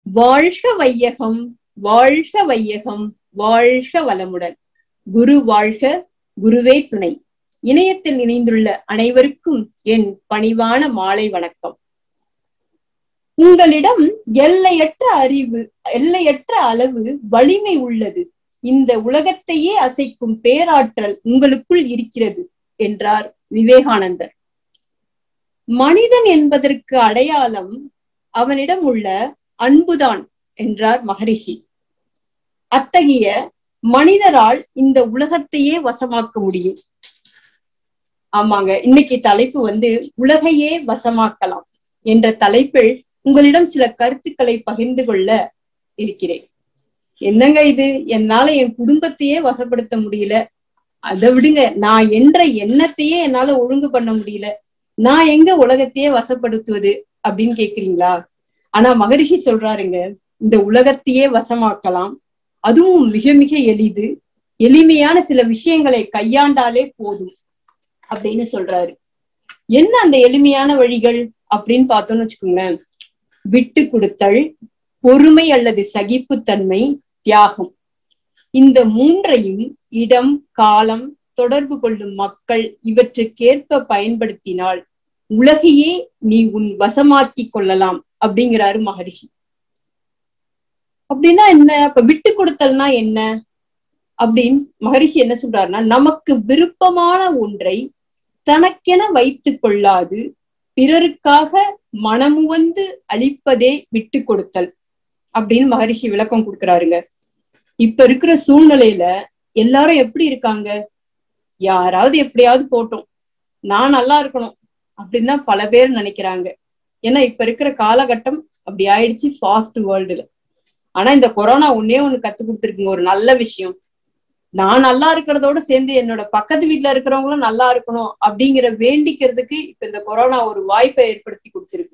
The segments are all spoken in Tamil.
வாழ்க வையகம் வாழ்க வையகம் வாழ்க வளமுடன் குரு வாழ்க குருவே துணை இணையத்தில் இணைந்துள்ள அனைவருக்கும் என் பணிவான மாலை வணக்கம் உங்களிடம் எல்லையற்ற அறிவு எல்லையற்ற அளவு வலிமை உள்ளது இந்த உலகத்தையே அசைக்கும் பேராற்றல் உங்களுக்குள் இருக்கிறது என்றார் விவேகானந்தர் மனிதன் என்பதற்கு அடையாளம் அவனிடம் உள்ள அன்புதான் என்றார் மகரிஷி அத்தகைய மனிதரால் இந்த உலகத்தையே வசமாக்க முடியும் ஆமாங்க இன்னைக்கு தலைப்பு வந்து உலகையே வசமாக்கலாம் என்ற தலைப்பில் உங்களிடம் சில கருத்துக்களை பகிர்ந்து கொள்ள இருக்கிறேன் என்னங்க இது என்னால என் குடும்பத்தையே வசப்படுத்த முடியல அதை விடுங்க நான் என்ற எண்ணத்தையே என்னால ஒழுங்கு பண்ண முடியல நான் எங்க உலகத்தையே வசப்படுத்துவது அப்படின்னு கேக்குறீங்களா ஆனா மகரிஷி சொல்றாருங்க இந்த உலகத்தையே வசமாக்கலாம் அதுவும் மிக மிக எளிது எளிமையான சில விஷயங்களை கையாண்டாலே போதும் அப்படின்னு சொல்றாரு என்ன அந்த எளிமையான வழிகள் அப்படின்னு பார்த்தோம்னு வச்சுக்கோங்களேன் விட்டு கொடுத்தல் பொறுமை அல்லது சகிப்புத்தன்மை தியாகம் இந்த மூன்றையும் இடம் காலம் தொடர்பு கொள்ளும் மக்கள் இவற்றுக்கேற்ப பயன்படுத்தினால் உலகையே நீ உன் வசமாக்கி கொள்ளலாம் அப்படிங்கிறாரு மகரிஷி அப்படின்னா என்ன இப்ப விட்டு கொடுத்தல்னா என்ன அப்படின்னு மகரிஷி என்ன சொல்றாருன்னா நமக்கு விருப்பமான ஒன்றை தனக்கென வைத்துக் கொள்ளாது பிறருக்காக மனமுவந்து அளிப்பதே விட்டு கொடுத்தல் அப்படின்னு மகரிஷி விளக்கம் கொடுக்குறாருங்க இப்ப இருக்கிற சூழ்நிலையில எல்லாரும் எப்படி இருக்காங்க யாராவது எப்படியாவது போட்டோம் நான் நல்லா இருக்கணும் அப்படின்னு தான் பல பேர் நினைக்கிறாங்க ஏன்னா இப்ப இருக்கிற காலகட்டம் அப்படி ஆயிடுச்சு ஃபாஸ்ட் வேர்ல்டுல ஆனா இந்த கொரோனா ஒன்னே ஒண்ணு கத்து கொடுத்துருக்குங்க ஒரு நல்ல விஷயம் நான் நல்லா இருக்கிறதோட சேர்ந்து என்னோட பக்கத்து வீட்டுல இருக்கிறவங்களும் நல்லா இருக்கணும் அப்படிங்கிற வேண்டிக்கிறதுக்கு இப்ப இந்த கொரோனா ஒரு வாய்ப்பை ஏற்படுத்தி கொடுத்துருக்கு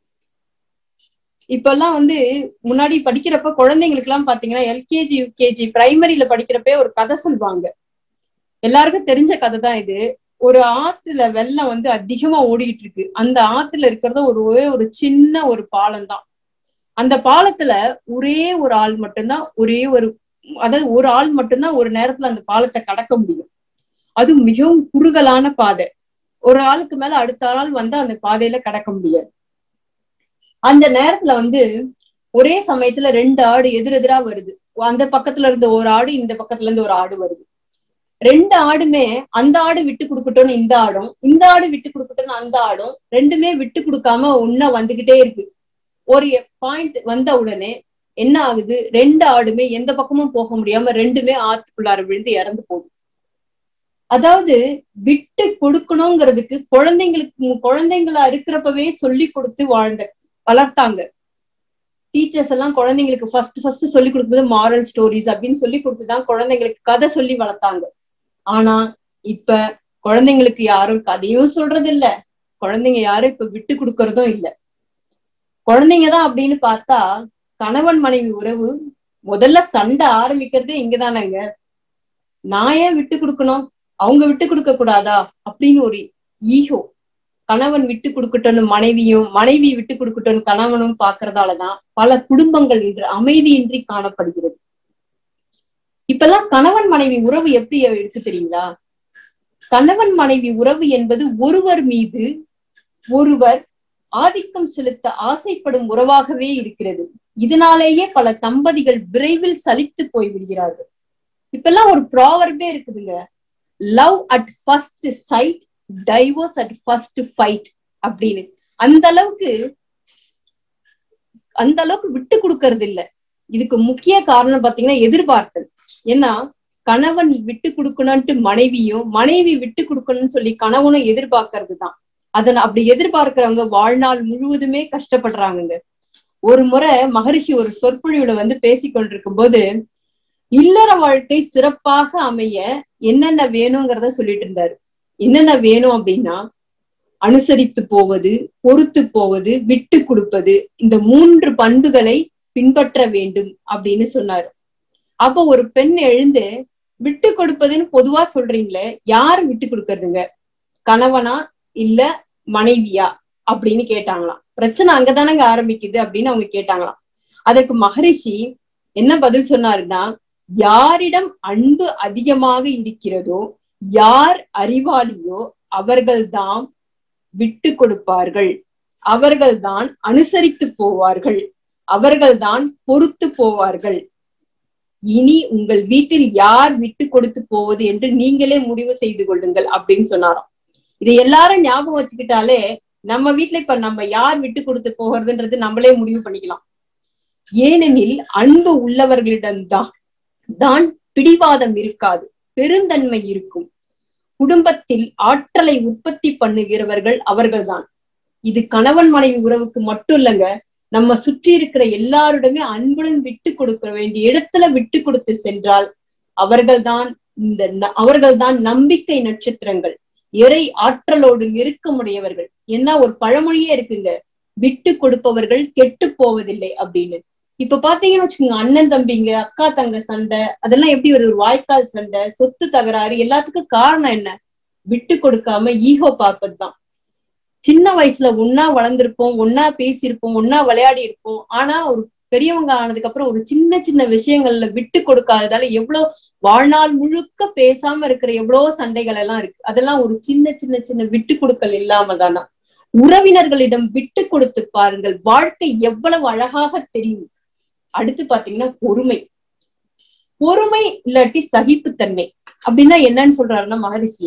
இப்ப எல்லாம் வந்து முன்னாடி படிக்கிறப்ப குழந்தைங்களுக்கு எல்லாம் பாத்தீங்கன்னா எல்கேஜி யூகேஜி பிரைமரியில படிக்கிறப்பே ஒரு கதை சொல்லுவாங்க எல்லாருக்கும் தெரிஞ்ச கதை தான் இது ஒரு ஆத்துல வெள்ளம் வந்து அதிகமா ஓடிட்டு இருக்கு அந்த ஆத்துல இருக்கிறத ஒரு ஒரே ஒரு சின்ன ஒரு பாலம் தான் அந்த பாலத்துல ஒரே ஒரு ஆள் மட்டும்தான் ஒரே ஒரு அதாவது ஒரு ஆள் மட்டும்தான் ஒரு நேரத்துல அந்த பாலத்தை கடக்க முடியும் அது மிகவும் குறுகலான பாதை ஒரு ஆளுக்கு மேல அடுத்த ஆள் வந்து அந்த பாதையில கடக்க முடியாது அந்த நேரத்துல வந்து ஒரே சமயத்துல ரெண்டு ஆடு எதிரெதிரா வருது அந்த பக்கத்துல இருந்து ஒரு ஆடு இந்த பக்கத்துல இருந்து ஒரு ஆடு வருது ரெண்டு ஆடுமே அந்த ஆடு விட்டு கொடுக்கட்டும்னு இந்த ஆடும் இந்த ஆடு விட்டு கொடுக்கட்டும்னு அந்த ஆடும் ரெண்டுமே விட்டு கொடுக்காம ஒன்னா வந்துகிட்டே இருக்கு ஒரு பாயிண்ட் வந்த உடனே என்ன ஆகுது ரெண்டு ஆடுமே எந்த பக்கமும் போக முடியாம ரெண்டுமே ஆத்துக்குள்ளார விழுந்து இறந்து போகுது அதாவது விட்டு கொடுக்கணுங்கிறதுக்கு குழந்தைங்களுக்கு குழந்தைங்களா இருக்கிறப்பவே சொல்லி கொடுத்து வாழ்ந்த வளர்த்தாங்க டீச்சர்ஸ் எல்லாம் குழந்தைங்களுக்கு ஃபர்ஸ்ட் ஃபர்ஸ்ட் சொல்லி கொடுக்குறது மாரல் ஸ்டோரிஸ் அப்படின்னு சொல்லி கொடுத்துதான் குழந்தைங்களுக்கு கதை சொல்லி வளர்த்தாங்க ஆனா இப்ப குழந்தைங்களுக்கு யாரும் கதையும் சொல்றது இல்ல குழந்தைங்க யாரும் இப்ப விட்டு கொடுக்கறதும் இல்ல குழந்தைங்க தான் அப்படின்னு பார்த்தா கணவன் மனைவி உறவு முதல்ல சண்டை ஆரம்பிக்கிறதே இங்கதானங்க நான் ஏன் விட்டு கொடுக்கணும் அவங்க விட்டு கொடுக்க கூடாதா அப்படின்னு ஒரு ஈகோ கணவன் விட்டு கொடுக்கட்டும்னு மனைவியும் மனைவி விட்டு கொடுக்கட்டும்னு கணவனும் பாக்குறதாலதான் பல குடும்பங்கள் இன்று அமைதியின்றி காணப்படுகிறது இப்பெல்லாம் கணவன் மனைவி உறவு எப்படி இருக்கு தெரியுங்களா கணவன் மனைவி உறவு என்பது ஒருவர் மீது ஒருவர் ஆதிக்கம் செலுத்த ஆசைப்படும் உறவாகவே இருக்கிறது இதனாலேயே பல தம்பதிகள் விரைவில் சலித்து போய் விடுகிறார்கள் இப்பெல்லாம் ஒரு ப்ராவர்பே இருக்குதுங்க love at first sight divorce at first fight அப்படின்னு அந்த அளவுக்கு அந்த அளவுக்கு விட்டு கொடுக்கறது இல்ல இதுக்கு முக்கிய காரணம் பாத்தீங்கன்னா எதிர்பார்த்தல் ஏன்னா கணவன் விட்டு கொடுக்கணும்ட்டு மனைவியும் மனைவி விட்டு கொடுக்கணும்னு சொல்லி கணவனும் எதிர்பார்க்கறது தான் அதன் அப்படி எதிர்பார்க்கிறவங்க வாழ்நாள் முழுவதுமே கஷ்டப்படுறாங்கங்க ஒரு முறை மகரிஷி ஒரு சொற்பொழிவுல வந்து பேசி கொண்டிருக்கும் போது இல்லற வாழ்க்கை சிறப்பாக அமைய என்னென்ன வேணுங்கிறத சொல்லிட்டு இருந்தாரு என்னென்ன வேணும் அப்படின்னா அனுசரித்து போவது பொறுத்து போவது விட்டு கொடுப்பது இந்த மூன்று பண்புகளை பின்பற்ற வேண்டும் அப்படின்னு சொன்னாரு அப்போ ஒரு பெண் எழுந்து விட்டு கொடுப்பதுன்னு பொதுவா சொல்றீங்களே யார் விட்டு கொடுக்கறதுங்க கணவனா இல்ல மனைவியா அப்படின்னு கேட்டாங்களாம் பிரச்சனை அங்கதானங்க ஆரம்பிக்குது அப்படின்னு அவங்க கேட்டாங்களாம் அதற்கு மகரிஷி என்ன பதில் சொன்னாருன்னா யாரிடம் அன்பு அதிகமாக இருக்கிறதோ யார் அறிவாளியோ அவர்கள்தான் விட்டு கொடுப்பார்கள் அவர்கள்தான் அனுசரித்து போவார்கள் அவர்கள்தான் பொறுத்து போவார்கள் இனி உங்கள் வீட்டில் யார் விட்டு கொடுத்து போவது என்று நீங்களே முடிவு செய்து கொள்ளுங்கள் அப்படின்னு சொன்னாராம் இதை எல்லாரும் ஞாபகம் வச்சுக்கிட்டாலே நம்ம வீட்டுல இப்ப நம்ம யார் விட்டு கொடுத்து போகிறதுன்றது நம்மளே முடிவு பண்ணிக்கலாம் ஏனெனில் அன்பு உள்ளவர்களிடம்தான் தான் பிடிவாதம் இருக்காது பெருந்தன்மை இருக்கும் குடும்பத்தில் ஆற்றலை உற்பத்தி பண்ணுகிறவர்கள் அவர்கள்தான் இது கணவன் மனைவி உறவுக்கு மட்டும் இல்லைங்க நம்ம சுற்றி இருக்கிற எல்லாருடமே அன்புடன் விட்டு கொடுக்க வேண்டிய இடத்துல விட்டு கொடுத்து சென்றால் அவர்கள்தான் இந்த அவர்கள்தான் நம்பிக்கை நட்சத்திரங்கள் இறை ஆற்றலோடு நெருக்கமுடையவர்கள் என்ன ஒரு பழமொழியே இருக்குங்க விட்டு கொடுப்பவர்கள் கெட்டு போவதில்லை அப்படின்னு இப்ப பாத்தீங்கன்னு வச்சுக்கோங்க அண்ணன் தம்பிங்க அக்கா தங்க சண்டை அதெல்லாம் எப்படி ஒரு வாய்க்கால் சண்டை சொத்து தகராறு எல்லாத்துக்கும் காரணம் என்ன விட்டு கொடுக்காம ஈகோ பார்ப்பதுதான் சின்ன வயசுல ஒன்னா வளர்ந்திருப்போம் ஒன்னா பேசியிருப்போம் ஒன்னா விளையாடி இருப்போம் ஆனா ஒரு பெரியவங்க ஆனதுக்கு அப்புறம் ஒரு சின்ன சின்ன விஷயங்கள்ல விட்டு கொடுக்காததால எவ்வளவு வாழ்நாள் முழுக்க பேசாம இருக்கிற எவ்வளவு சண்டைகள் எல்லாம் இருக்கு அதெல்லாம் ஒரு சின்ன சின்ன சின்ன விட்டு கொடுக்கல் இல்லாம தானா உறவினர்களிடம் விட்டு கொடுத்து பாருங்கள் வாழ்க்கை எவ்வளவு அழகாக தெரியும் அடுத்து பாத்தீங்கன்னா பொறுமை பொறுமை இல்லாட்டி சகிப்புத்தன்மை அப்படின்னா என்னன்னு சொல்றாருன்னா மகரிஷி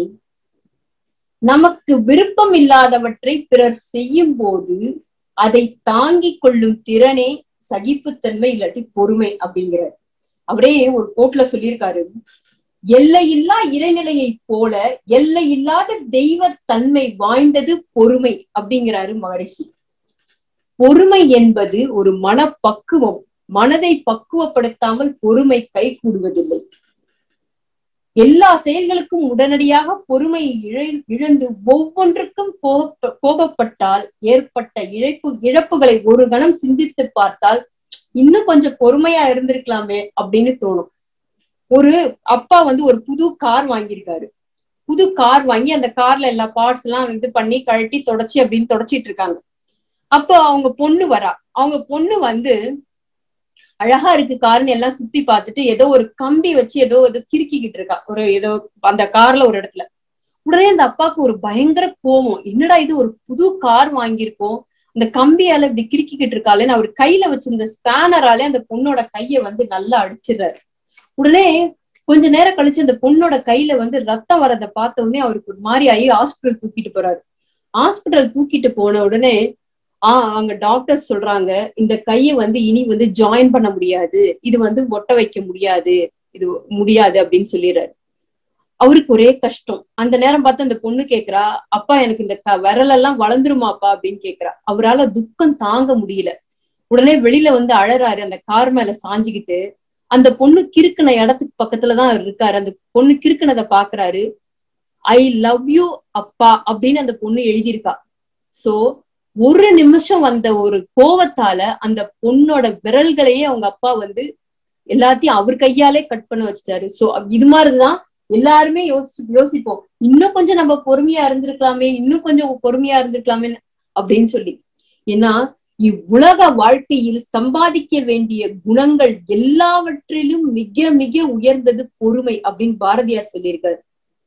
நமக்கு விருப்பம் இல்லாதவற்றை பிறர் செய்யும் போது அதை தாங்கிக் கொள்ளும் திறனே சகிப்புத்தன்மை இல்லாட்டி பொறுமை அப்படிங்கிறார் அப்படியே ஒரு கோட்ல சொல்லியிருக்காரு எல்லையில்லா இறைநிலையை போல எல்லையில்லாத தெய்வ தன்மை வாய்ந்தது பொறுமை அப்படிங்கிறாரு மகரிஷி பொறுமை என்பது ஒரு மனப்பக்குவம் மனதை பக்குவப்படுத்தாமல் பொறுமை கை கூடுவதில்லை எல்லா செயல்களுக்கும் உடனடியாக பொறுமையை இழந்து ஒவ்வொன்றுக்கும் கோபப்பட்டால் ஏற்பட்ட இழப்பு இழப்புகளை ஒரு கணம் சிந்தித்து பார்த்தால் இன்னும் கொஞ்சம் பொறுமையா இருந்திருக்கலாமே அப்படின்னு தோணும் ஒரு அப்பா வந்து ஒரு புது கார் வாங்கியிருக்காரு புது கார் வாங்கி அந்த கார்ல எல்லா பார்ட்ஸ் எல்லாம் இது பண்ணி கழட்டி தொடச்சி அப்படின்னு தொடச்சிட்டு இருக்காங்க அப்போ அவங்க பொண்ணு வரா அவங்க பொண்ணு வந்து அழகா இருக்கு கார்னு எல்லாம் சுத்தி பார்த்துட்டு ஏதோ ஒரு கம்பி வச்சு ஏதோ ஏதோ கிறுக்கிக்கிட்டு இருக்கா ஒரு ஏதோ அந்த கார்ல ஒரு இடத்துல உடனே அந்த அப்பாவுக்கு ஒரு பயங்கர கோவம் என்னடா இது ஒரு புது கார் வாங்கியிருக்கோம் இந்த கம்பியால இப்படி கிறுக்கிக்கிட்டு இருக்காளேன்னு அவர் கையில வச்சிருந்த ஸ்பேனராலே அந்த பொண்ணோட கைய வந்து நல்லா அடிச்சிடுறாரு உடனே கொஞ்ச நேரம் கழிச்சு அந்த பொண்ணோட கையில வந்து ரத்தம் வரதை பார்த்த உடனே அவருக்கு ஒரு மாதிரி ஆகி ஹாஸ்பிட்டல் தூக்கிட்டு போறாரு ஹாஸ்பிட்டல் தூக்கிட்டு போன உடனே ஆஹ் அங்க டாக்டர்ஸ் சொல்றாங்க இந்த கையை வந்து இனி வந்து ஜாயின் பண்ண முடியாது இது வந்து ஒட்ட வைக்க முடியாது இது முடியாது அப்படின்னு சொல்லிடுறாரு அவருக்கு ஒரே கஷ்டம் அந்த நேரம் பார்த்து அந்த பொண்ணு கேக்குறா அப்பா எனக்கு இந்த விரல் எல்லாம் வளர்ந்துருமாப்பா அப்படின்னு கேக்குறா அவரால் துக்கம் தாங்க முடியல உடனே வெளியில வந்து அழறாரு அந்த கார் மேல சாஞ்சுக்கிட்டு அந்த பொண்ணு கிறுக்கின இடத்துக்கு பக்கத்துலதான் இருக்காரு அந்த பொண்ணு கிறுக்கினதை பாக்குறாரு ஐ லவ் யூ அப்பா அப்படின்னு அந்த பொண்ணு எழுதியிருக்கா சோ ஒரு நிமிஷம் வந்த ஒரு கோவத்தால அந்த பொண்ணோட விரல்களையே அவங்க அப்பா வந்து எல்லாத்தையும் அவர் கையாலே கட் பண்ண வச்சுட்டாரு சோ இது மாதிரிதான் எல்லாருமே யோசி யோசிப்போம் இன்னும் கொஞ்சம் நம்ம பொறுமையா இருந்திருக்கலாமே இன்னும் கொஞ்சம் பொறுமையா இருந்திருக்கலாமே அப்படின்னு சொல்லி ஏன்னா இவ்வுலக வாழ்க்கையில் சம்பாதிக்க வேண்டிய குணங்கள் எல்லாவற்றிலும் மிக மிக உயர்ந்தது பொறுமை அப்படின்னு பாரதியார் சொல்லியிருக்காரு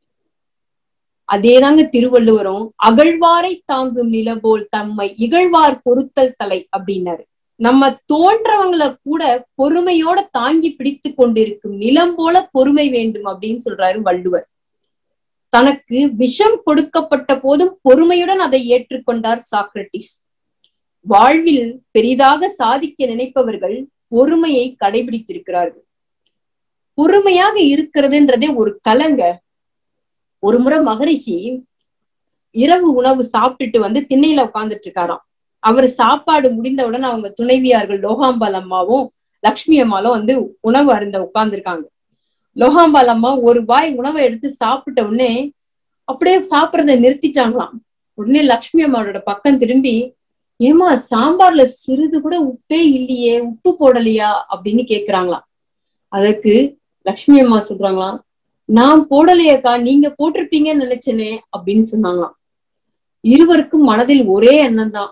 அதேதாங்க திருவள்ளுவரும் அகழ்வாரை தாங்கும் நிலபோல் தம்மை இகழ்வார் பொருத்தல் தலை அப்படின்னாரு நம்ம தோன்றவங்களை கூட பொறுமையோட தாங்கி பிடித்து கொண்டிருக்கும் நிலம் போல பொறுமை வேண்டும் அப்படின்னு சொல்றாரு வள்ளுவர் தனக்கு விஷம் கொடுக்கப்பட்ட போதும் பொறுமையுடன் அதை ஏற்றுக்கொண்டார் சாக்ரட்டிஸ் வாழ்வில் பெரிதாக சாதிக்க நினைப்பவர்கள் பொறுமையை கடைபிடித்திருக்கிறார்கள் பொறுமையாக இருக்கிறதுன்றதே ஒரு கலங்க ஒரு முறை மகரிஷி இரவு உணவு சாப்பிட்டுட்டு வந்து திண்ணையில உட்கார்ந்துட்டு இருக்காராம் அவர் சாப்பாடு முடிந்தவுடன் அவங்க துணைவியார்கள் லோகாம்பால் அம்மாவும் லக்ஷ்மி அம்மாலும் வந்து உணவு அருந்த உட்கார்ந்துருக்காங்க லோகாம்பால் அம்மா ஒரு வாய் உணவை எடுத்து சாப்பிட்ட உடனே அப்படியே சாப்பிடறத நிறுத்திட்டாங்களாம் உடனே லக்ஷ்மி அம்மாவோட பக்கம் திரும்பி ஏமா சாம்பார்ல சிறிது கூட உப்பே இல்லையே உப்பு போடலையா அப்படின்னு கேக்குறாங்களாம் அதற்கு லக்ஷ்மி அம்மா சொல்றாங்களாம் நான் போடலையேக்கா நீங்க போட்டிருப்பீங்கன்னு நினைச்சனே அப்படின்னு சொன்னாங்களாம் இருவருக்கும் மனதில் ஒரே எண்ணம் தான்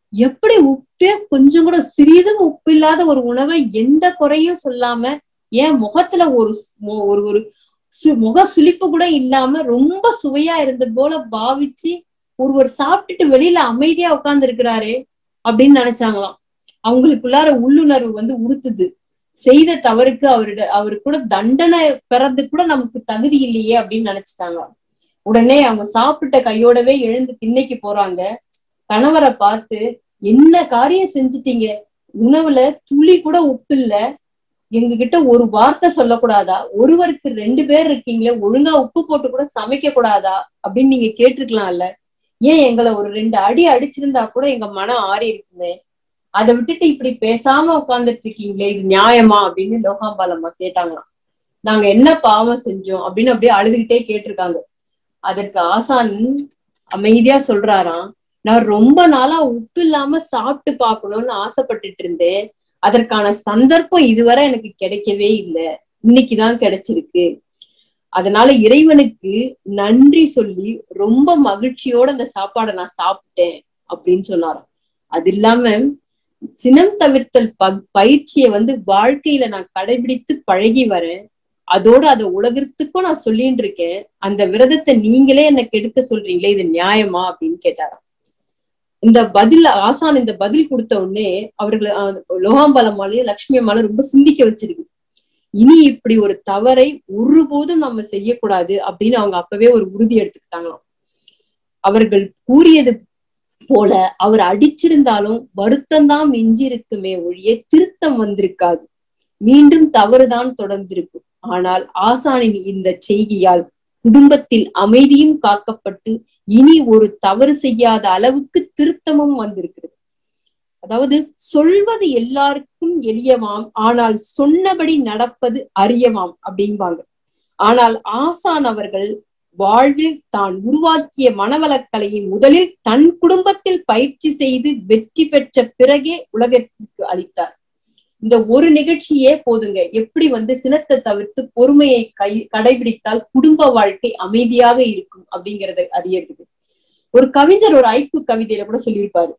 எப்படி உப்பே கொஞ்சம் கூட சிறிதும் உப்பு இல்லாத ஒரு உணவை எந்த குறையும் சொல்லாம ஏன் முகத்துல ஒரு மு- ஒரு ஒரு சு- முக சுளிப்பு கூட இல்லாம ரொம்ப சுவையா இருந்தது போல பாவிச்சு ஒருவர் சாப்பிட்டுட்டு வெளியில அமைதியா உட்கார்ந்து இருக்கிறாரே அப்படின்னு நினைச்சாங்களாம் அவங்களுக்குள்ளார உள்ளுணர்வு வந்து உறுத்துது செய்த தவறுக்கு அவருட அவரு கூட தண்டனை பெறது கூட நமக்கு தகுதி இல்லையே அப்படின்னு நினைச்சிட்டாங்க உடனே அவங்க சாப்பிட்ட கையோடவே எழுந்து திண்ணைக்கு போறாங்க கணவரை பார்த்து என்ன காரியம் செஞ்சிட்டீங்க உணவுல துளி கூட உப்பு இல்ல எங்க கிட்ட ஒரு வார்த்தை சொல்லக்கூடாதா ஒருவருக்கு ரெண்டு பேர் இருக்கீங்களே ஒழுங்கா உப்பு போட்டு கூட சமைக்க கூடாதா அப்படின்னு நீங்க கேட்டிருக்கலாம்ல ஏன் எங்களை ஒரு ரெண்டு அடி அடிச்சிருந்தா கூட எங்க மனம் ஆறி இருக்குமே அதை விட்டுட்டு இப்படி பேசாம உட்கார்ந்துட்டு இருக்கீங்களே இது நியாயமா அப்படின்னு லோகாம்பாலம்மா கேட்டாங்களாம் நாங்க என்ன பாவம் செஞ்சோம் அப்படின்னு அப்படியே அழுதுகிட்டே கேட்டிருக்காங்க அதற்கு ஆசான் அமைதியா சொல்றாராம் நான் ரொம்ப நாளா உப்பு இல்லாம சாப்பிட்டு பார்க்கணும்னு ஆசைப்பட்டுட்டு இருந்தேன் அதற்கான சந்தர்ப்பம் இதுவரை எனக்கு கிடைக்கவே இல்லை இன்னைக்குதான் கிடைச்சிருக்கு அதனால இறைவனுக்கு நன்றி சொல்லி ரொம்ப மகிழ்ச்சியோட அந்த சாப்பாடை நான் சாப்பிட்டேன் அப்படின்னு சொன்னாராம் அது இல்லாம சினம் தவிர்த்தல் ப பயிற்சியை வந்து வாழ்க்கையில நான் கடைபிடித்து பழகி வரேன் அதோட அதை உலகத்துக்கும் நான் சொல்லிட்டு இருக்கேன் அந்த விரதத்தை நீங்களே என்ன கெடுக்க சொல்றீங்களே இது நியாயமா அப்படின்னு கேட்டாராம் இந்த பதில் ஆசான் இந்த பதில் கொடுத்த உடனே அவர்கள் லோகாம்பலமாலையும் லட்சுமி அம்மாலும் ரொம்ப சிந்திக்க வச்சிருக்கு இனி இப்படி ஒரு தவறை ஒருபோதும் நம்ம செய்யக்கூடாது அப்படின்னு அவங்க அப்பவே ஒரு உறுதி எடுத்துக்கிட்டாங்களாம் அவர்கள் கூறியது போல அவர் அடிச்சிருந்தாலும் வருத்தம் தான் மிஞ்சி இருக்குமே ஒழிய திருத்தம் வந்திருக்காது மீண்டும் தவறுதான் தொடர்ந்திருக்கும் ஆனால் ஆசானின் இந்த செய்தியால் குடும்பத்தில் அமைதியும் காக்கப்பட்டு இனி ஒரு தவறு செய்யாத அளவுக்கு திருத்தமும் வந்திருக்கிறது அதாவது சொல்வது எல்லாருக்கும் எளியவாம் ஆனால் சொன்னபடி நடப்பது அரியவாம் அப்படிம்பாங்க ஆனால் ஆசான் அவர்கள் வாழ்வில் தான் உருவாக்கிய மனவளக்கலையை முதலில் தன் குடும்பத்தில் பயிற்சி செய்து வெற்றி பெற்ற பிறகே உலகத்திற்கு அளித்தார் இந்த ஒரு நிகழ்ச்சியே போதுங்க எப்படி வந்து சினத்தை தவிர்த்து பொறுமையை கை கடைபிடித்தால் குடும்ப வாழ்க்கை அமைதியாக இருக்கும் அப்படிங்கறத அறியறதுக்கு ஒரு கவிஞர் ஒரு ஐக்கு கவிதையில கூட சொல்லியிருப்பாரு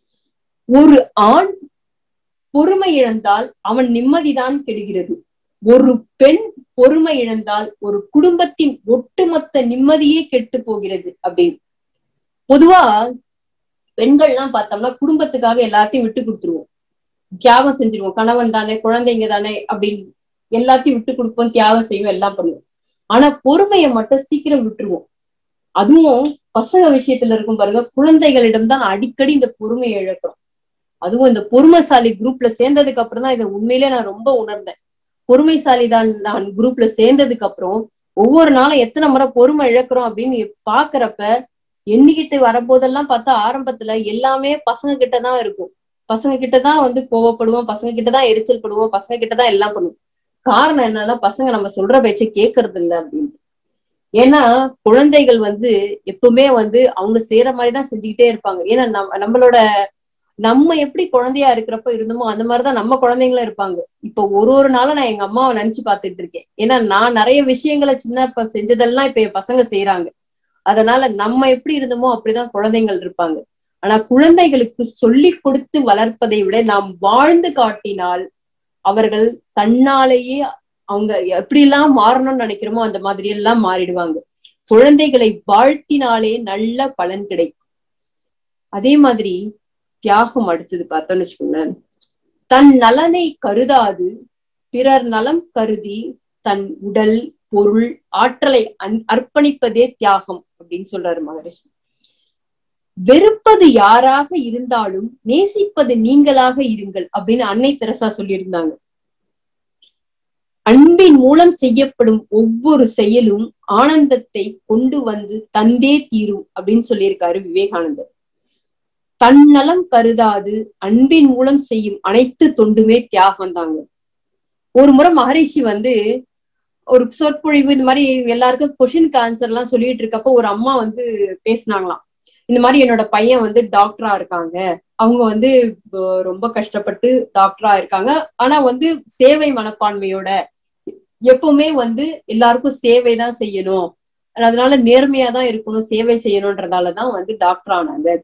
ஒரு ஆண் பொறுமை இழந்தால் அவன் நிம்மதிதான் கெடுகிறது ஒரு பெண் பொறுமை இழந்தால் ஒரு குடும்பத்தின் ஒட்டுமொத்த நிம்மதியே கெட்டு போகிறது அப்படின்னு பொதுவா பெண்கள்லாம் பார்த்தோம்னா குடும்பத்துக்காக எல்லாத்தையும் விட்டு கொடுத்துருவோம் தியாகம் செஞ்சிருவோம் கணவன் தானே குழந்தைங்க தானே அப்படின்னு எல்லாத்தையும் விட்டு கொடுப்போம் தியாகம் செய்வோம் எல்லாம் பண்ணுவோம் ஆனா பொறுமையை மட்டும் சீக்கிரம் விட்டுருவோம் அதுவும் பசங்க விஷயத்துல இருக்கும் பாருங்க குழந்தைகளிடம் தான் அடிக்கடி இந்த பொறுமையை இழக்கிறோம் அதுவும் இந்த பொறுமைசாலி குரூப்ல சேர்ந்ததுக்கு அப்புறம் தான் இதை உண்மையிலே நான் ரொம்ப உணர்ந்தேன் பொறுமைசாலி தான் நான் குரூப்ல சேர்ந்ததுக்கு அப்புறம் ஒவ்வொரு நாளும் எத்தனை முறை பொறுமை இழக்கிறோம் அப்படின்னு பாக்குறப்ப எண்ணிக்கிட்டு வரப்போதெல்லாம் பார்த்தா ஆரம்பத்துல எல்லாமே பசங்க கிட்டதான் இருக்கும் பசங்க கிட்டதான் வந்து கோவப்படுவோம் பசங்க கிட்டதான் எரிச்சல் படுவோம் பசங்க கிட்டதான் எல்லாம் பண்ணுவோம் காரணம் என்னன்னா பசங்க நம்ம சொல்ற பேச்சை கேட்கறது இல்லை அப்படின்னு ஏன்னா குழந்தைகள் வந்து எப்பவுமே வந்து அவங்க செய்யற மாதிரிதான் செஞ்சுக்கிட்டே இருப்பாங்க ஏன்னா நம்ம நம்மளோட நம்ம எப்படி குழந்தையா இருக்கிறப்ப இருந்தோமோ அந்த மாதிரிதான் நம்ம குழந்தைங்களும் இருப்பாங்க இப்ப ஒரு ஒரு நாளும் நான் எங்க அம்மாவை நினைச்சு பார்த்துட்டு இருக்கேன் ஏன்னா நான் நிறைய விஷயங்களை சின்ன இப்ப செஞ்சதெல்லாம் இப்ப என் பசங்க செய்யறாங்க அதனால நம்ம எப்படி இருந்தோமோ அப்படிதான் குழந்தைகள் இருப்பாங்க ஆனா குழந்தைகளுக்கு சொல்லி கொடுத்து வளர்ப்பதை விட நாம் வாழ்ந்து காட்டினால் அவர்கள் தன்னாலேயே அவங்க எப்படி எல்லாம் மாறணும்னு நினைக்கிறோமோ அந்த மாதிரி எல்லாம் மாறிடுவாங்க குழந்தைகளை வாழ்த்தினாலே நல்ல பலன் கிடைக்கும் அதே மாதிரி தியாகம் அடுத்தது பார்த்தோம்னு வச்சுக்கோங்களேன் தன் நலனை கருதாது பிறர் நலம் கருதி தன் உடல் பொருள் ஆற்றலை அர்ப்பணிப்பதே தியாகம் அப்படின்னு சொல்றாரு மகரிஷி வெறுப்பது யாராக இருந்தாலும் நேசிப்பது நீங்களாக இருங்கள் அப்படின்னு அன்னை தெரசா சொல்லியிருந்தாங்க அன்பின் மூலம் செய்யப்படும் ஒவ்வொரு செயலும் ஆனந்தத்தை கொண்டு வந்து தந்தே தீரும் அப்படின்னு சொல்லியிருக்காரு விவேகானந்தர் தன்னலம் கருதாது அன்பின் மூலம் செய்யும் அனைத்து தொண்டுமே தியாகம் தாங்க ஒரு முறை மகரிஷி வந்து ஒரு சொற்பொழிவு இந்த மாதிரி எல்லாருக்கும் கொஷினுக்கு ஆன்சர் எல்லாம் சொல்லிட்டு இருக்கப்போ ஒரு அம்மா வந்து பேசினாங்களாம் இந்த மாதிரி என்னோட பையன் வந்து டாக்டரா இருக்காங்க அவங்க வந்து ரொம்ப கஷ்டப்பட்டு டாக்டரா இருக்காங்க ஆனா வந்து சேவை மனப்பான்மையோட எப்பவுமே வந்து எல்லாருக்கும் சேவை தான் செய்யணும் அதனால நேர்மையா தான் இருக்கணும் சேவை செய்யணும்ன்றதாலதான் வந்து டாக்டர் ஆனாங்க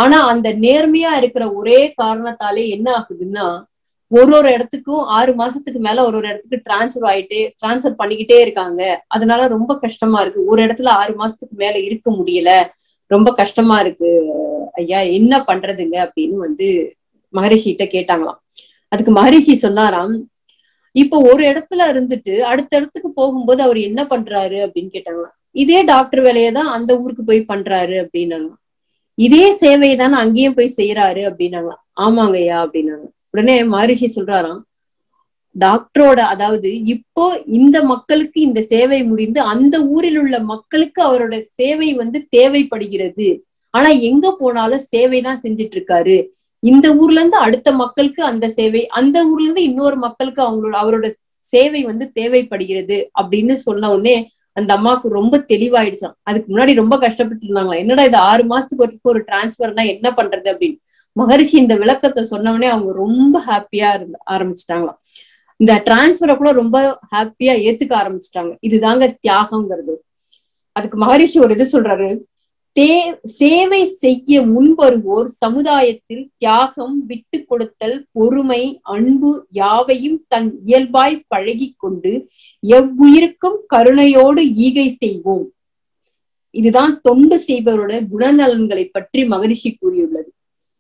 ஆனா அந்த நேர்மையா இருக்கிற ஒரே காரணத்தாலே என்ன ஆகுதுன்னா ஒரு ஒரு இடத்துக்கும் ஆறு மாசத்துக்கு மேல ஒரு ஒரு இடத்துக்கு டிரான்ஸ்ஃபர் ஆயிட்டு டிரான்ஸ்ஃபர் பண்ணிக்கிட்டே இருக்காங்க அதனால ரொம்ப கஷ்டமா இருக்கு ஒரு இடத்துல ஆறு மாசத்துக்கு மேல இருக்க முடியல ரொம்ப கஷ்டமா இருக்கு ஐயா என்ன பண்றதுங்க அப்படின்னு வந்து மகரிஷிகிட்ட கேட்டாங்களாம் அதுக்கு மகரிஷி சொன்னாராம் இப்போ ஒரு இடத்துல இருந்துட்டு அடுத்த இடத்துக்கு போகும்போது அவர் என்ன பண்றாரு அப்படின்னு கேட்டாங்களாம் இதே டாக்டர் வேலையை தான் அந்த ஊருக்கு போய் பண்றாரு அப்படின்னாங்க இதே சேவையை தானே அங்கேயும் போய் செய்யறாரு அப்படின்னாங்க ஆமாங்கய்யா அப்படின்னாங்க உடனே மகரிஷி சொல்றாராம் டாக்டரோட அதாவது இப்போ இந்த மக்களுக்கு இந்த சேவை முடிந்து அந்த ஊரில் உள்ள மக்களுக்கு அவரோட சேவை வந்து தேவைப்படுகிறது ஆனா எங்க போனாலும் சேவை தான் செஞ்சுட்டு இருக்காரு இந்த ஊர்ல இருந்து அடுத்த மக்களுக்கு அந்த சேவை அந்த ஊர்ல இருந்து இன்னொரு மக்களுக்கு அவங்களோட அவரோட சேவை வந்து தேவைப்படுகிறது அப்படின்னு சொன்ன உடனே அந்த அம்மாவுக்கு ரொம்ப தெளிவாயிடுச்சான் அதுக்கு முன்னாடி ரொம்ப கஷ்டப்பட்டு இருந்தாங்களா என்னடா இது ஆறு மாசத்துக்கு ஒரு ஒரு டிரான்ஸ்பர்னா என்ன பண்றது அப்படின்னு மகரிஷி இந்த விளக்கத்தை சொன்னவொடனே அவங்க ரொம்ப ஹாப்பியா இருந்த ஆரம்பிச்சிட்டாங்களாம் இந்த டிரான்ஸ்பரை கூட ரொம்ப ஹாப்பியா ஏத்துக்க ஆரம்பிச்சிட்டாங்க இதுதாங்க தியாகங்கிறது அதுக்கு மகரிஷி ஒரு இது சொல்றாரு தே சேவை செய்ய முன்வருவோர் சமுதாயத்தில் தியாகம் விட்டு கொடுத்தல் பொறுமை அன்பு யாவையும் தன் இயல்பாய் பழகி கொண்டு எவ்வுயிருக்கும் கருணையோடு ஈகை செய்வோம் இதுதான் தொண்டு செய்பவரோட குணநலன்களை பற்றி மகரிஷி கூறியுள்ளது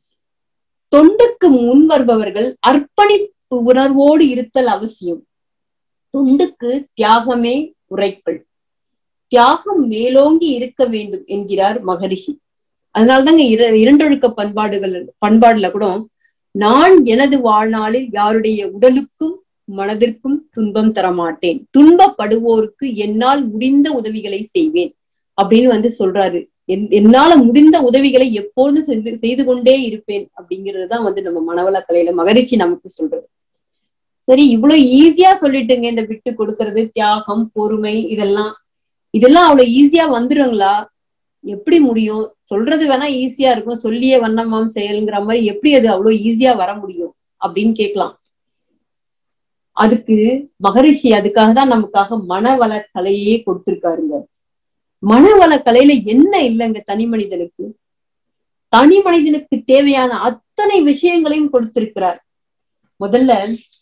தொண்டுக்கு முன் வருபவர்கள் அர்ப்பணிப்பு உணர்வோடு இருத்தல் அவசியம் தொண்டுக்கு தியாகமே உரைப்பள் தியாகம் மேலோங்கி இருக்க வேண்டும் என்கிறார் மகரிஷி அதனால்தாங்க இர இரண்டொழுக்க பண்பாடுகள் பண்பாடுல கூட நான் எனது வாழ்நாளில் யாருடைய உடலுக்கும் மனதிற்கும் துன்பம் தரமாட்டேன் துன்பப்படுவோருக்கு என்னால் முடிந்த உதவிகளை செய்வேன் அப்படின்னு வந்து சொல்றாரு என்னால முடிந்த உதவிகளை எப்பொழுதும் செய்து செய்து கொண்டே இருப்பேன் அப்படிங்கறதுதான் வந்து நம்ம மனவள கலையில மகரிஷி நமக்கு சொல்றது சரி இவ்வளவு ஈஸியா சொல்லிட்டுங்க இந்த விட்டு கொடுக்கறது தியாகம் பொறுமை இதெல்லாம் இதெல்லாம் அவ்வளவு ஈஸியா வந்துருங்களா எப்படி முடியும் சொல்றது வேணா ஈஸியா இருக்கும் சொல்லியே வண்ணமாம் செயல்ங்கிற மாதிரி எப்படி அது அவ்வளவு ஈஸியா வர முடியும் அப்படின்னு கேட்கலாம் அதுக்கு மகரிஷி அதுக்காக தான் நமக்காக மனவள கலையே கொடுத்திருக்காருங்க மனவள கலையில என்ன இல்லைங்க தனி மனிதனுக்கு தனி மனிதனுக்கு தேவையான அத்தனை விஷயங்களையும் கொடுத்திருக்கிறார் முதல்ல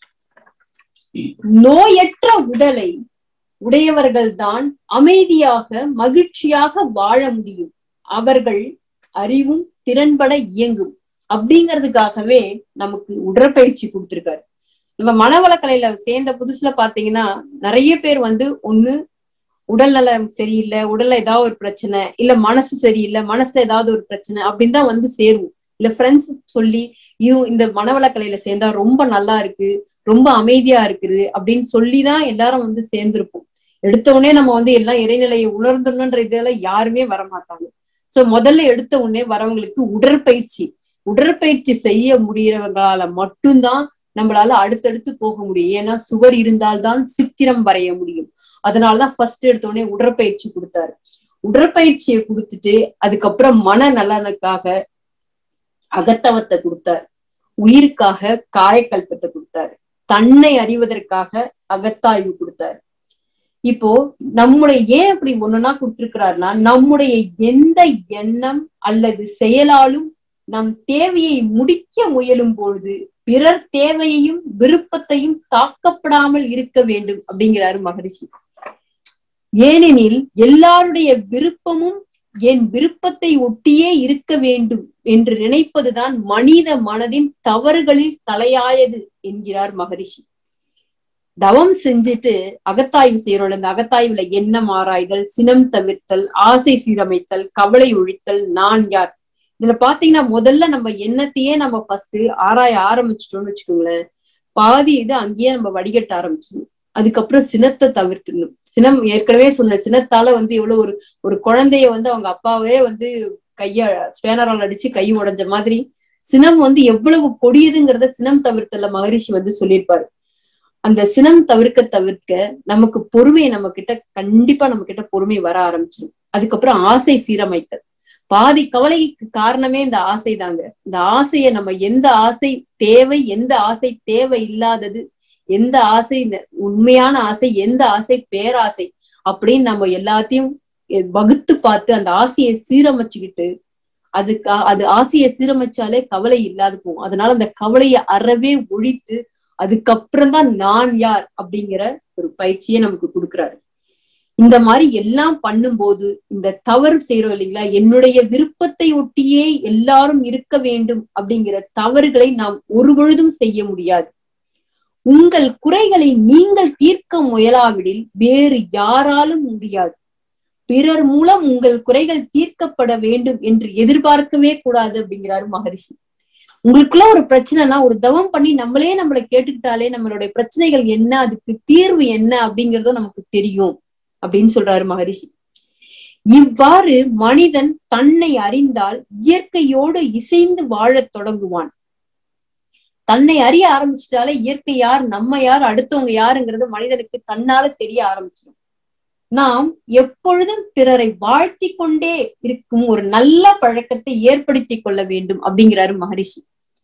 நோயற்ற உடலை உடையவர்கள் தான் அமைதியாக மகிழ்ச்சியாக வாழ முடியும் அவர்கள் அறிவும் திறன்பட இயங்கும் அப்படிங்கிறதுக்காகவே நமக்கு உடற்பயிற்சி கொடுத்திருக்காரு நம்ம மனவளக்கலையில சேர்ந்த புதுசுல பாத்தீங்கன்னா நிறைய பேர் வந்து ஒண்ணு உடல் நலம் சரியில்லை உடல்ல ஏதாவது ஒரு பிரச்சனை இல்ல மனசு சரியில்லை மனசுல ஏதாவது ஒரு பிரச்சனை அப்படின்னு தான் வந்து சேருவோம் இல்ல ஃப்ரெண்ட்ஸ் சொல்லி இது இந்த மனவளக்கலையில சேர்ந்தா ரொம்ப நல்லா இருக்கு ரொம்ப அமைதியா இருக்குது அப்படின்னு சொல்லிதான் எல்லாரும் வந்து சேர்ந்திருப்போம் எடுத்த உடனே நம்ம வந்து எல்லாம் இறைநிலையை உணர்ந்தணுன்ற இதெல்லாம் யாருமே வரமாட்டாங்க சோ முதல்ல எடுத்த உடனே வரவங்களுக்கு உடற்பயிற்சி உடற்பயிற்சி செய்ய முடியறவங்களால மட்டும்தான் நம்மளால அடுத்தடுத்து போக முடியும் ஏன்னா சுவர் இருந்தால்தான் சித்திரம் வரைய முடியும் அதனாலதான் ஃபர்ஸ்ட் எடுத்த உடனே உடற்பயிற்சி கொடுத்தாரு உடற்பயிற்சியை கொடுத்துட்டு அதுக்கப்புறம் மன நலனுக்காக அகத்தவத்தை கொடுத்தார் உயிருக்காக காயக்கல்பத்தை கொடுத்தாரு தன்னை அறிவதற்காக அகத்தாய்வு கொடுத்தாரு இப்போ நம்முடைய ஏன் அப்படி ஒண்ணுன்னா கொடுத்திருக்கிறாருன்னா நம்முடைய எந்த எண்ணம் அல்லது செயலாலும் நம் தேவையை முடிக்க முயலும் பொழுது பிறர் தேவையையும் விருப்பத்தையும் தாக்கப்படாமல் இருக்க வேண்டும் அப்படிங்கிறாரு மகரிஷி ஏனெனில் எல்லாருடைய விருப்பமும் என் விருப்பத்தை ஒட்டியே இருக்க வேண்டும் என்று நினைப்பதுதான் மனித மனதின் தவறுகளில் தலையாயது என்கிறார் மகரிஷி தவம் செஞ்சுட்டு அகத்தாய்வு செய்யறோம் இந்த அகத்தாய்வுல எண்ணம் ஆராய்தல் சினம் தவிர்த்தல் ஆசை சீரமைத்தல் கவலை ஒழித்தல் நான் யார் இதுல பாத்தீங்கன்னா முதல்ல நம்ம எண்ணத்தையே நம்ம ஃபர்ஸ்ட் ஆராய ஆரம்பிச்சிட்டோம்னு வச்சுக்கோங்களேன் பாதி இது அங்கேயே நம்ம வடிகட்ட ஆரம்பிச்சிடணும் அதுக்கப்புறம் சினத்தை தவிர்த்துடணும் சினம் ஏற்கனவே சொன்ன சினத்தால வந்து எவ்வளவு ஒரு ஒரு குழந்தைய வந்து அவங்க அப்பாவே வந்து கைய ஸ்பேனரால் அடிச்சு கை உடைஞ்ச மாதிரி சினம் வந்து எவ்வளவு கொடியதுங்கிறத சினம் தவிர்த்தல மகரிஷி வந்து சொல்லியிருப்பாரு அந்த சினம் தவிர்க்க தவிர்க்க நமக்கு பொறுமை நம்ம கிட்ட கண்டிப்பா நம்ம கிட்ட பொறுமை வர ஆரம்பிச்சிடும் அதுக்கப்புறம் ஆசை சீரமைத்தல் பாதி கவலைக்கு காரணமே இந்த ஆசை தாங்க இந்த ஆசைய நம்ம எந்த ஆசை தேவை எந்த ஆசை தேவை இல்லாதது எந்த ஆசை உண்மையான ஆசை எந்த ஆசை பேராசை அப்படின்னு நம்ம எல்லாத்தையும் வகுத்து பார்த்து அந்த ஆசையை சீரமைச்சுக்கிட்டு அதுக்கு அது ஆசையை சீரமைச்சாலே கவலை இல்லாது போகும் அதனால அந்த கவலையை அறவே ஒழித்து அதுக்கப்புறம் தான் நான் யார் அப்படிங்கிற ஒரு பயிற்சியை நமக்கு கொடுக்குறாரு இந்த மாதிரி எல்லாம் பண்ணும்போது இந்த தவறு செய்யறோம் இல்லைங்களா என்னுடைய விருப்பத்தை ஒட்டியே எல்லாரும் இருக்க வேண்டும் அப்படிங்கிற தவறுகளை நாம் ஒரு பொழுதும் செய்ய முடியாது உங்கள் குறைகளை நீங்கள் தீர்க்க முயலாவிடில் வேறு யாராலும் முடியாது பிறர் மூலம் உங்கள் குறைகள் தீர்க்கப்பட வேண்டும் என்று எதிர்பார்க்கவே கூடாது அப்படிங்கிறாரு மகரிஷி உங்களுக்குள்ள ஒரு பிரச்சனைனா ஒரு தவம் பண்ணி நம்மளே நம்மளை கேட்டுக்கிட்டாலே நம்மளுடைய பிரச்சனைகள் என்ன அதுக்கு தீர்வு என்ன அப்படிங்கறதும் நமக்கு தெரியும் அப்படின்னு சொல்றாரு மகரிஷி இவ்வாறு மனிதன் தன்னை அறிந்தால் இயற்கையோடு இசைந்து வாழத் தொடங்குவான் தன்னை அறிய ஆரம்பிச்சிட்டாலே இயற்கை யார் நம்ம யார் அடுத்தவங்க யாருங்கிறது மனிதனுக்கு தன்னால தெரிய ஆரம்பிச்சிடும் நாம் எப்பொழுதும் பிறரை வாழ்த்தி கொண்டே இருக்கும் ஒரு நல்ல பழக்கத்தை ஏற்படுத்தி கொள்ள வேண்டும் அப்படிங்கிறாரு மகரிஷி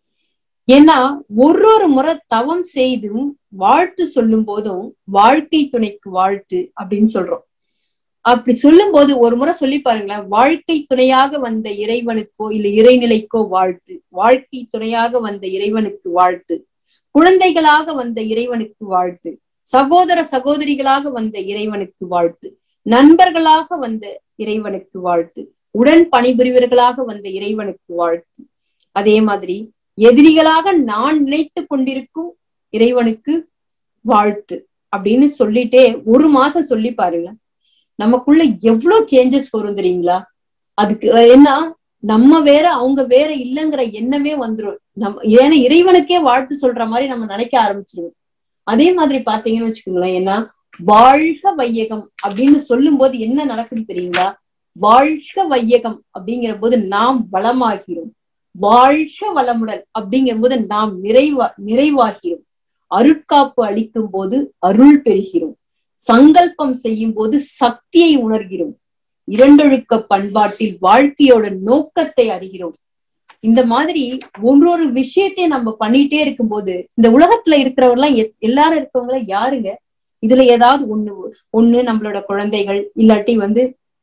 ஏன்னா ஒரு ஒரு முறை தவம் செய்தும் வாழ்த்து சொல்லும் போதும் வாழ்க்கை துணைக்கு வாழ்த்து அப்படின்னு சொல்றோம் அப்படி சொல்லும் போது ஒரு முறை சொல்லி பாருங்களேன் வாழ்க்கை துணையாக வந்த இறைவனுக்கோ இல்ல இறைநிலைக்கோ வாழ்த்து வாழ்க்கை துணையாக வந்த இறைவனுக்கு வாழ்த்து குழந்தைகளாக வந்த இறைவனுக்கு வாழ்த்து சகோதர சகோதரிகளாக வந்த இறைவனுக்கு வாழ்த்து நண்பர்களாக வந்த இறைவனுக்கு வாழ்த்து உடன் பணிபுரிவர்களாக வந்த இறைவனுக்கு வாழ்த்து அதே மாதிரி எதிரிகளாக நான் நினைத்து கொண்டிருக்கும் இறைவனுக்கு வாழ்த்து அப்படின்னு சொல்லிட்டே ஒரு மாசம் சொல்லி பாருங்க நமக்குள்ள எவ்வளவு சேஞ்சஸ் வரும் தெரியுங்களா அதுக்கு என்ன நம்ம வேற அவங்க வேற இல்லைங்கிற எண்ணமே வந்துரும் நம்ம ஏன்னா இறைவனுக்கே வாழ்த்து சொல்ற மாதிரி நம்ம நினைக்க ஆரம்பிச்சிருவோம் அதே மாதிரி பாத்தீங்கன்னு வச்சுக்கோங்களேன் ஏன்னா வாழ்க வையகம் அப்படின்னு சொல்லும் போது என்ன நடக்குது தெரியுங்களா வாழ்க வையகம் அப்படிங்கிற போது நாம் வளமாகிறோம் வாழ்க வளமுடன் அப்படிங்கிற போது நாம் நிறைவா நிறைவாகிறோம் அருட்காப்பு அளிக்கும் போது அருள் பெறுகிறோம் சங்கல்பம் செய்யும் போது சக்தியை உணர்கிறோம் இரண்டொழுக்க பண்பாட்டில் வாழ்க்கையோட நோக்கத்தை அறிகிறோம் இந்த மாதிரி ஒரு ஒரு விஷயத்தையும் நம்ம பண்ணிட்டே இருக்கும்போது இந்த உலகத்துல இருக்கிறவங்கலாம் எல்லாரும் இருக்கவங்கள யாருங்க இதுல ஏதாவது ஒண்ணு ஒண்ணு நம்மளோட குழந்தைகள் இல்லாட்டி வந்து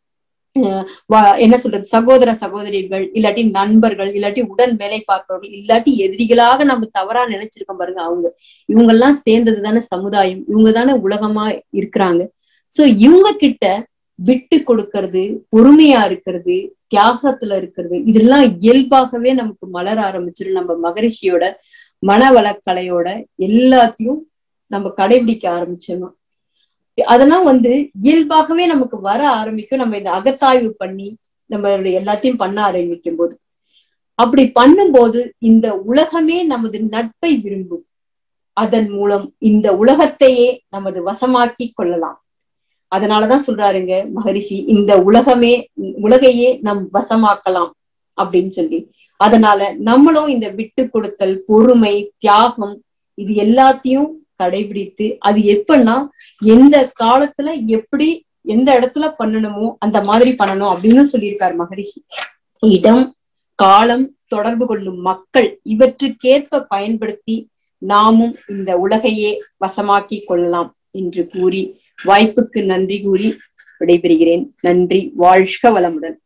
என்ன சொல்றது சகோதர சகோதரிகள் இல்லாட்டி நண்பர்கள் இல்லாட்டி உடன் வேலை பார்ப்பவர்கள் இல்லாட்டி எதிரிகளாக நம்ம தவறா நினைச்சிருக்கோம் பாருங்க அவங்க இவங்க எல்லாம் சேர்ந்தது தானே சமுதாயம் இவங்க தானே உலகமா இருக்கிறாங்க சோ இவங்க கிட்ட விட்டு கொடுக்கறது பொறுமையா இருக்கிறது தியாகத்துல இருக்கிறது இதெல்லாம் இயல்பாகவே நமக்கு மலர ஆரம்பிச்சிடும் நம்ம மகரிஷியோட மனவளக்கலையோட எல்லாத்தையும் நம்ம கடைபிடிக்க ஆரம்பிச்சிடணும் அதெல்லாம் வந்து இயல்பாகவே நமக்கு வர ஆரம்பிக்கும் நம்ம இந்த அகத்தாய்வு பண்ணி நம்ம எல்லாத்தையும் பண்ண ஆரம்பிக்கும் போது அப்படி பண்ணும்போது இந்த உலகமே நமது நட்பை விரும்பும் அதன் மூலம் இந்த உலகத்தையே நமது வசமாக்கி கொள்ளலாம் அதனாலதான் சொல்றாருங்க மகரிஷி இந்த உலகமே உலகையே நம் வசமாக்கலாம் அப்படின்னு சொல்லி அதனால நம்மளும் இந்த விட்டு கொடுத்தல் பொறுமை தியாகம் இது எல்லாத்தையும் கடைபிடித்து அது எப்படின்னா எந்த காலத்துல எப்படி எந்த இடத்துல பண்ணணுமோ அந்த மாதிரி பண்ணணும் அப்படின்னு சொல்லியிருக்காரு மகரிஷி இடம் காலம் தொடர்பு கொள்ளும் மக்கள் இவற்றுக்கேற்ப பயன்படுத்தி நாமும் இந்த உலகையே வசமாக்கி கொள்ளலாம் என்று கூறி வாய்ப்புக்கு நன்றி கூறி விடைபெறுகிறேன் நன்றி வாழ்க வளமுடன்